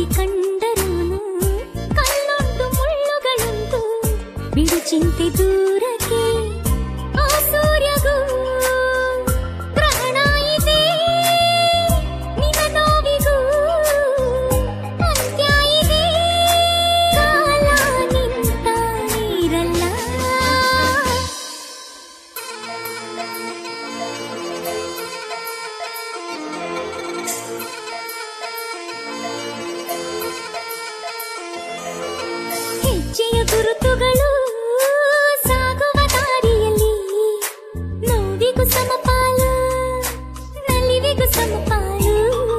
ಪ್ರೀತಿ ಕಂಡರೂನು ಕಲ್ಲೊಂದು ಮುಳ್ಳುಗಳುಂಟು ಬಿಡು ಚಿಂತೆ ದೂರಕ್ಕೆ ಆ ಸೂರ್ಯಗೂ ಗ್ರಹಣ ಇದೆ ನಿನ ನೋವಿಗೂ ಅಂತ್ಯ ಇದೆ ಕಾಲ ನಿಂತ ನೀರಲ್ಲ ಹೆಜ್ಜೆಯ ಗುರುತುಗಳು ಸಾಗುವ ದಾರಿಯಲ್ಲಿ ನೋವಿಗೂ ಸಮಪಾಲು ನಲಿವಿಗೂ ಸಮಪಾಲು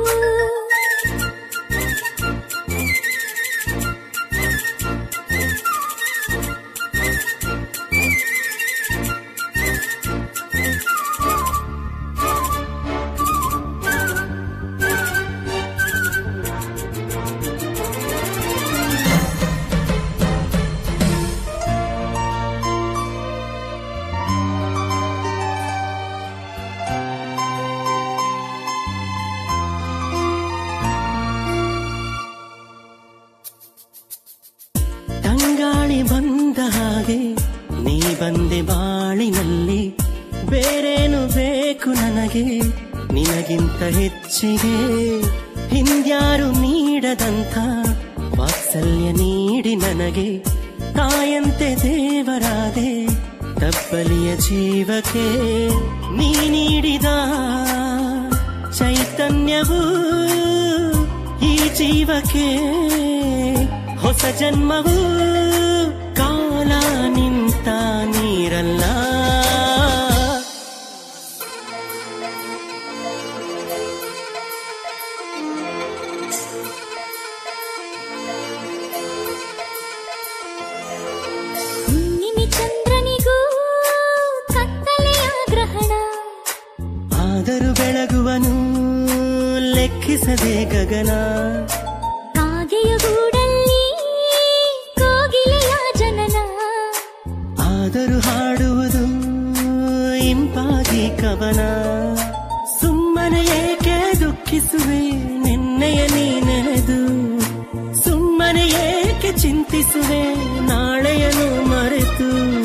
ತಂಗಾಳಿ ಬಂದ ಹಾಗೆ ನೀ ಬಂದೆ ಬಾಳಿನಲ್ಲಿ ಬೇರೇನು ಬೇಕು ನನಗೆ ನಿನಗಿಂತ ಹೆಚ್ಚಿಗೆ ಹಿಂದ್ಯಾರು ನೀಡದಂಥ ವಾತ್ಸಲ್ಯ ನೀಡಿ ನನಗೆ ತಾಯಂತೆ ದೇವರಾದೆ ತಬ್ಬಲಿಯ ಜೀವಕ್ಕೆ ನೀ ನೀಡಿದ ಚೈತನ್ಯವು ಈ ಜೀವಕ್ಕೆ ಹೊಸ ಜನ್ಮವು ಕಾಲ ನಿಂತ ನೀರಲ್ಲ ಹುಣ್ಣಿಮೆ ಚಂದ್ರನಿಗೂ ಕತ್ತಲೆಯ ಗ್ರಹಣ ಆದರೂ ಬೆಳಗುವನು ಲೆಕ್ಕಿಸದೆ ಗಗನ ಕಾಗೆಯ ಗೂಡಲ್ಲಿ ಕೋಗಿಲೆಯ ಜನನ ಆದರೂ ಹಾಡುವುದು ಇಂಪಾಗಿ ಕವನ ಸುಮ್ಮನೆ ಏಕೆ ದುಃಖಿಸುವೆ ನಿನ್ನೆಯ ನೀನೆದು ಸುಮ್ಮನೆ ಏಕೆ ಚಿಂತಿಸುವೆ ನಾಳೆಯನು ಮರೆತು